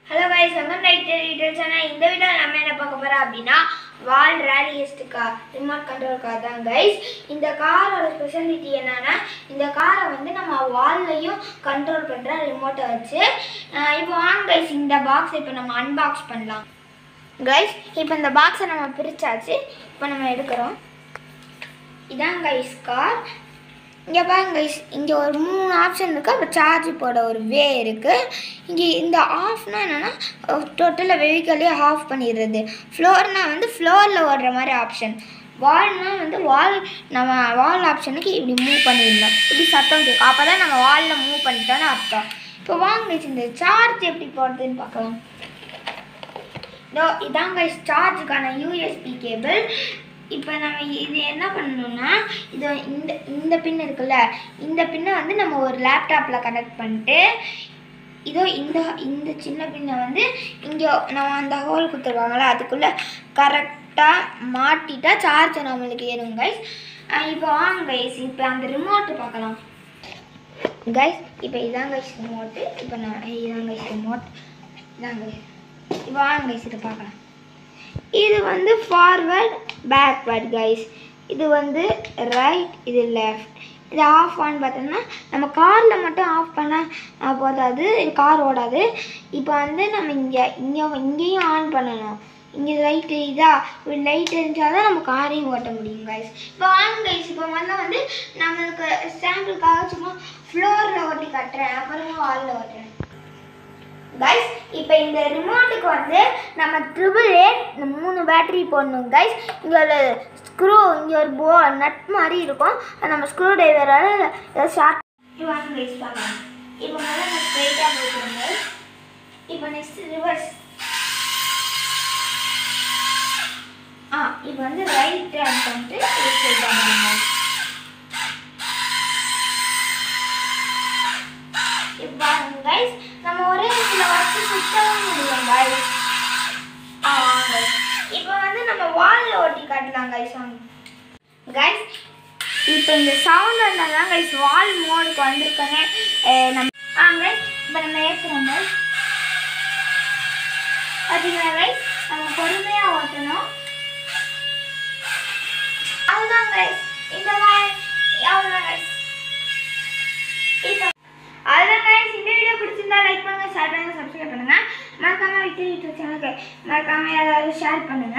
Hello guys welcome like detail channel இந்த video நம்ம என்ன பார்க்க போறோம் அப்படின்னா வால் ரேலியஸ்ட் கார் ரிமோட் கண்ட்ரோல் கார் தான் கைஸ் இந்த காரோட ஸ்பெஷாலிட்டி என்னன்னா இந்த காரை வந்து நம்ம வால்லையும் கண்ட்ரோல் பண்ணுற ரிமோட்டை வச்சு அஹ் இப்போ வாங்க கைஸ் இந்த பாக்ஸ் இப்போ நம்ம அன்பாக்ஸ் பண்ணலாம் கைஸ் இப்போ இந்த பாக்ஸை நம்ம பிரிச்சாச்சு இப்போ நம்ம எடுக்கிறோம் இதான் கைஸ் கார் இங்கே பாருங்க கைஸ் இங்கே ஒரு மூணு ஆப்ஷன் இருக்குது அப்புறம் சார்ஜ் போட ஒரு வே இருக்குது இங்கே இந்த ஆஃப்னா என்னென்னா டோட்டலாக வெஹிக்கலே ஆஃப் பண்ணிடுறது ஃப்ளோர்னா வந்து ஃப்ளோரில் ஓடுற மாதிரி ஆப்ஷன் வால்னா வந்து வால் நம்ம வால் ஆப்ஷனுக்கு இப்படி மூவ் பண்ணிடணும் இப்படி சத்தம் கேட்கும் அப்போ தான் நம்ம வாலில் மூவ் பண்ணிட்டோன்னு அர்த்தம் இப்போ வாங்க guys, இந்த சார்ஜ் எப்படி போடுறதுன்னு பார்க்கலாம் இதோ இதான் கைஸ் சார்ஜுக்கான யூஎஸ்பி கேபிள் இப்போ நம்ம இது என்ன பண்ணணும்னா இது இந்த இந்த பின் இருக்குல்ல இந்த பின்னை வந்து நம்ம ஒரு லேப்டாப்பில் கனெக்ட் பண்ணிட்டு இதோ இந்த இந்த சின்ன பின்னை வந்து இங்கே நம்ம அந்த ஹோல் கொடுத்துருக்காங்களா அதுக்குள்ளே கரெக்டாக மாட்டிட்டா சார்ஜ் நம்மளுக்கு ஏறும் கைஸ் இப்போ வாங்க கைஸ் இப்போ அந்த ரிமோட்டு பார்க்கலாம் கைஸ் இப்போ இதான் கைஸ் ரிமோட்டு இப்போ நான் இதான் கைஸ் ரிமோட் இதான் கைஸ் இப்போ வாங்க கைஸ் இதை பார்க்கலாம் இது வந்து ஃபார்வர்ட் பேக்வர்ட் கைஸ் இது வந்து ரைட் இது லெஃப்ட் இது ஆஃப் ஆன் பார்த்தோம்னா நம்ம காரில் மட்டும் ஆஃப் பண்ண போதாது இது கார் ஓடாது இப்போ வந்து நம்ம இங்கே இங்கே இங்கேயும் ஆன் பண்ணணும் இங்கே லைட் இதா இப்படி லைட் இருந்தால் தான் நம்ம காரையும் ஓட்ட முடியும் கைஸ் இப்போ வாங்க கைஸ் இப்போ வந்து வந்து நம்மளுக்கு சாம்பிளுக்காக சும்மா ஃப்ளோரில் ஓட்டி கட்டுறேன் அப்புறமா வாலில் ஓட்டுறேன் கைஸ் இப்போ இந்த ரிமோட்டுக்கு வந்து நம்ம ட்ரிபிள் எயிட் இந்த மூணு பேட்டரி போடணும் கைஸ் இங்கே ஒரு ஸ்க்ரூ இங்கே ஒரு போ நட் மாதிரி இருக்கும் அது நம்ம ஸ்க்ரூ டிரைவரால் ஷார்ட் வாங்க கைஸ் பார்க்கலாம் இப்போ முதல்ல நான் ஸ்ட்ரைட்டாக போட்டுருங்க guys. இப்போ நெக்ஸ்ட் ரிவர்ஸ் ஆ இப்போ வந்து ரைட் டேர்ன் பண்ணிட்டு ஸ்ட்ரைட்டாக பண்ணுங்க இப்போ பாருங்க கைஸ் நம்ம ஒரே இடத்துல வச்சு சுத்தவும் முடியும் கைஸ் ஆ வாங்க இப்போ வந்து நம்ம வாலில் ஒட்டி காட்டலாம் கைஸ் வாங்க கைஸ் இப்போ இந்த சவுண்ட் வந்தால் தான் கைஸ் வால் மோடுக்கு வந்திருக்கேன்னு அஹ் நம்ம ஆ கைஸ் இப்போ நம்ம ஏற்றுறோம் கைஸ் பார்த்தீங்களா கைஸ் நம்ம பொறுமையாக ஓட்டணும் அவ்வளோதான் கைஸ் இந்த மாதிரி அவ்வளோதான் கைஸ் இப்போ அதுதான் கைஸ் இந்த வீடியோ பிடிச்சிருந்தா லைக் பண்ணுங்க ஷேர் பண்ணுங்க சப்ஸ்கிரைப் பண்ணுங்க மறக்காம விட்டு யூடியூப் சேனலுக்கு மறக்காம எல்லாரும் ஷேர் பண்ணுங்க